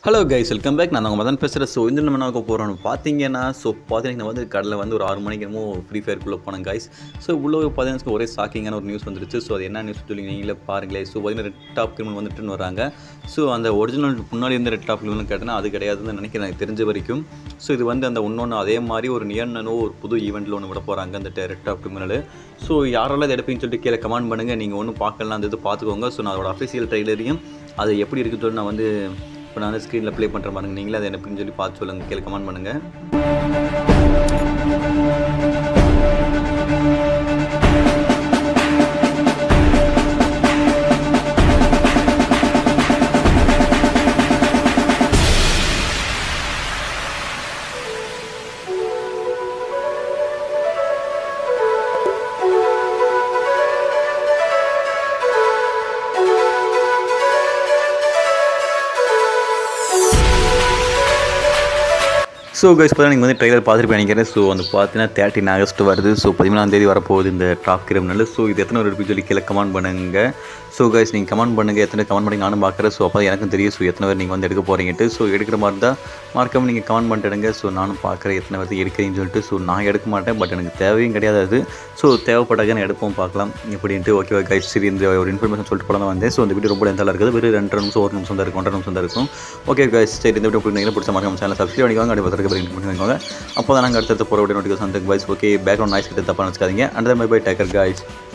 hello guys welcome back நான் உங்கள் மதன் பேசுகிறேன் ஸோ இந்த நம்ம என்ன போகிறோம் பார்த்தீங்கன்னா ஸோ பார்த்தீங்கன்னா வந்து கடலில் வந்து ஒரு ஆறு மணிக்கு என்னமோ ஃப்ரீ ஃபயர்க்குள்ளே போனேன் கைஸ் ஸோ உள்ளே பார்த்தீங்கன்னா ஒரே ஷாக்கிங்கான ஒரு நியூஸ் வந்துருச்சு ஸோ அது என்ன நியூஸ் சொல்லி நீங்களே பாருங்களேன் ஸோ பார்த்தீங்கன்னா ரெட் டாப் கிரிமினல் வந்துட்டுன்னு வராங்க ஸோ அந்த ஒரிஜினல் முன்னாடி இருந்த ரெட் டாப் கிரிமினல் கேட்டேன்னா அது கிடையாதுன்னு நினைக்கிறேன் எனக்கு தெரிஞ்ச வரைக்கும் ஸோ இது வந்து அந்த இன்னொன்று அதே மாதிரி ஒரு நியர்னோ ஒரு புது ஈவெண்ட்டில் ஒன்று விட போகிறாங்க அந்த ரெட் டாப் கிரிமினல் ஸோ யாரெல்லாம் இதை எடுப்பீங்கன்னு சொல்லிட்டு கீழே கமெண்ட் பண்ணுங்கள் நீங்கள் ஒன்றும் பார்க்கலாம் அந்த இது பார்த்துக்கோங்க ஸோ நான் அதோட அஃபிஷியல் ட்ரைலரையும் அது எப்படி இருக்குன்னு சொல்லி நான் வந்து இப்போ நான் ஸ்க்ரீனில் ப்ளே பண்ணுற பாருங்க நீங்களே அதை எப்படின்னு சொல்லி பார்த்து சொல்லுங்கள் கீழே கமெண்ட் பண்ணுங்கள் ஸோ கைஸ் பார்த்தா நீங்கள் வந்து ட்ரெய்லர் பார்த்துட்டு நினைக்கிறேன் ஸோ வந்து பார்த்தீங்கன்னா தேர்ட்டின் ஆகஸ்ட் வருது ஸோ பதிமூணாம் தேதி வரப்போகுது இந்த டாப் கிரிமினல் ஸோ இது எத்தனை ஒரு சொல்லி கீழே கமெண்ட் பண்ணுங்க ஸோ கைஸ் நீங்கள் கமெண்ட் பண்ணுங்கள் எத்தனை கமெண்ட் பண்ணி நானும் பார்க்குறேன் ஸோ அப்போ எனக்கும் தெரியும் ஸோ எத்தனை பேர் நீங்கள் வந்து எடுக்க போகிறீங்கட்டு ஸோ எடுக்கிற மாதிரி இருந்தால் மார்க்காமல் நீங்கள் கமெண்ட் பண்ணிட்டுடுங்க ஸோ நானும் பார்க்குறேன் எத்தனை பேர் எடுக்கிறீங்கன்னு சொல்லிட்டு ஸோ நான் எடுக்க மாட்டேன் பட் எனக்கு தேவையும் கிடையாது அது ஸோ தேவைப்பட்டாக நான் எடுப்போம் பார்க்கலாம் இப்படின்ட்டு ஓகேவா கைஸ் சரி இந்த ஒரு இன்ஃபர்மேஷன் சொல்லிட்டு போல தான் வந்தேன் ஸோ இந்த வீடியோ ரொம்ப லென்த்தாக இருக்குது வெறும் ரெண்டு நிமிஷம் ஒரு நிமிஷம் தான் இருக்கும் ஒன்றரை நிமிஷம் தான் இருக்கும் ஓகே கைஸ் சரி இந்த வீடியோ பிடிச்சிங்க பிடிச்ச மாதிரி சேனல் சப்ஸ்கிரைப் பண்ணிக்கோங்க அப்படி பார்த்துட்டு பண்ணிக்கோங்க அப்போ தான் நாங்கள் அடுத்தடுத்த போகிற video notification wise okay background noise கிட்ட தப்பாக நினச்சிக்காதீங்க and my bye take care guys